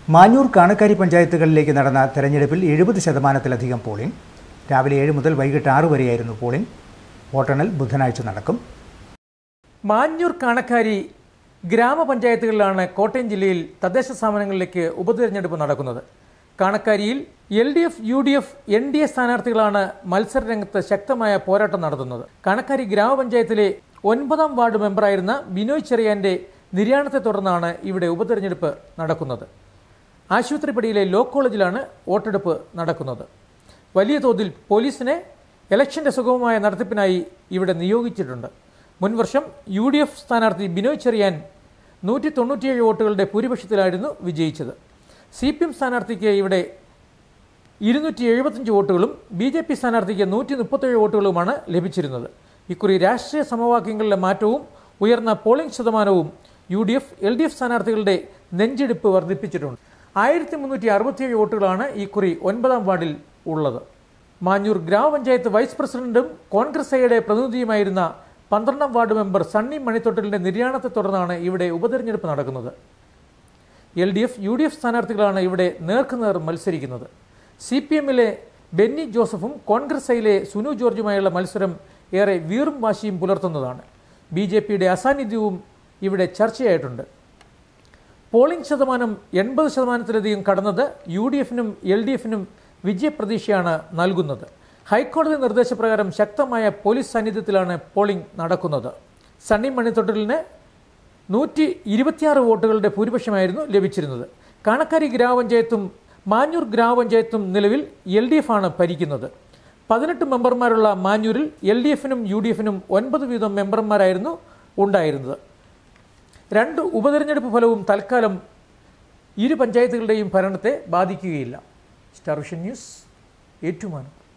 മാഞ്ഞൂർ കാണക്കാരി പഞ്ചായത്തുകളിലേക്ക് നടന്ന തെരഞ്ഞെടുപ്പിൽ എഴുപത് ശതമാനത്തിലധികം പോളിംഗ് രാവിലെ ഏഴ് മുതൽ വൈകിട്ട് ആറ് വരെയായിരുന്നു പോളിംഗ് വോട്ടെണ്ണൽ ബുധനാഴ്ച നടക്കും മാഞ്ഞൂർ കാണക്കാരി ഗ്രാമപഞ്ചായത്തുകളിലാണ് കോട്ടയം ജില്ലയിൽ തദ്ദേശ സ്ഥാപനങ്ങളിലേക്ക് ഉപതെരഞ്ഞെടുപ്പ് നടക്കുന്നത് കാണക്കാരിയിൽ L D F U D F N D A സ്ഥാനാർത്ഥികളാണ് മത്സര രംഗത്ത് ശക്തമായ പോരാട്ടം നടത്തുന്നത് കാണക്കാരി ഗ്രാമപഞ്ചായത്തിലെ ഒൻപതാം വാർഡ് മെമ്പറായിരുന്ന ബിനോയ് ചെറിയാന്റെ നിര്യാണത്തെ തുടർന്നാണ് ഇവിടെ ഉപതെരഞ്ഞെടുപ്പ് നടക്കുന്നത് ആശുപത്രിപ്പടിയിലെ ലോ കോളേജിലാണ് വോട്ടെടുപ്പ് നടക്കുന്നത് വലിയ തോതിൽ പോലീസിനെ ഇലക്ഷന്റെ സുഗമമായ നടത്തിപ്പിനായി ഇവിടെ നിയോഗിച്ചിട്ടുണ്ട് മുൻവർഷം യു ഡി എഫ് സ്ഥാനാർത്ഥി ബിനോയ് ചെറിയാൻ നൂറ്റി തൊണ്ണൂറ്റിയേഴ് വോട്ടുകളുടെ ഭൂരിപക്ഷത്തിലായിരുന്നു വിജയിച്ചത് സി പി എം സ്ഥാനാർത്ഥിക്ക് ഇവിടെ ഇരുന്നൂറ്റി എഴുപത്തഞ്ച് വോട്ടുകളും ബി ജെ പി സ്ഥാനാർത്ഥിക്ക് നൂറ്റി മുപ്പത്തേഴ് വോട്ടുകളുമാണ് ലഭിച്ചിരുന്നത് ഇക്കുറി രാഷ്ട്രീയ സമവാക്യങ്ങളിലെ മാറ്റവും ഉയർന്ന പോളിംഗ് ശതമാനവും U D F L D F സ്ഥാനാർത്ഥികളുടെ നെഞ്ചെടുപ്പ് വർദ്ധിപ്പിച്ചിട്ടുണ്ട് ആയിരത്തി മുന്നൂറ്റി അറുപത്തിയേഴ് വോട്ടുകളാണ് ഇക്കുറി ഒൻപതാം വാർഡിൽ ഉള്ളത് മാഞ്ഞൂർ ഗ്രാമപഞ്ചായത്ത് വൈസ് പ്രസിഡന്റും കോൺഗ്രസ് ഐയുടെ പ്രതിനിധിയുമായിരുന്ന പന്ത്രണ്ടാം വാർഡ് മെമ്പർ സണ്ണി മണിത്തൊട്ടിലിന്റെ നിര്യാണത്തെ തുടർന്നാണ് ഇവിടെ ഉപതെരഞ്ഞെടുപ്പ് നടക്കുന്നത് L D F U D F സ്ഥാനാർത്ഥികളാണ് ഇവിടെ നേർക്കുനേർ മത്സരിക്കുന്നത് സി പി എമ്മിലെ ബെന്നി ജോസഫും കോൺഗ്രസ് ഐയിലെ സുനു ജോർജുമായുള്ള മത്സരം ഏറെ വീറും വാശിയും പുലർത്തുന്നതാണ് ബി ജെ പിയുടെ അസാന്നിധ്യവും ഇവിടെ ചർച്ചയായിട്ടുണ്ട് പോളിംഗ് ശതമാനം എൺപത് ശതമാനത്തിലധികം കടന്നത് യു ഡി എഫിനും എൽ ഡി എഫിനും വിജയപ്രതീക്ഷയാണ് നൽകുന്നത് ഹൈക്കോടതി നിർദ്ദേശപ്രകാരം ശക്തമായ പോലീസ് സാന്നിധ്യത്തിലാണ് പോളിംഗ് നടക്കുന്നത് സണ്ണി മണിത്തൊട്ടിലിന് നൂറ്റി ഇരുപത്തിയാറ് വോട്ടുകളുടെ ഭൂരിപക്ഷമായിരുന്നു ലഭിച്ചിരുന്നത് കാണക്കാരി ഗ്രാമപഞ്ചായത്തും മാഞ്ഞൂർ ഗ്രാമപഞ്ചായത്തും നിലവിൽ എൽ ഡി എഫ് ആണ് ഭരിക്കുന്നത് പതിനെട്ട് മെമ്പർമാരുള്ള മാഞ്ഞൂരിൽ എൽ ഡി എഫിനും യു ഡി എഫിനും ഒൻപത് വീതം മെമ്പർമാരായിരുന്നു ഉണ്ടായിരുന്നത് രണ്ട് ഉപതെരഞ്ഞെടുപ്പ് ഫലവും തൽക്കാലം ഇരു പഞ്ചായത്തുകളുടെയും ഭരണത്തെ ബാധിക്കുകയില്ല സ്റ്റാർ വിഷൻ ന്യൂസ് ഏറ്റുമാനം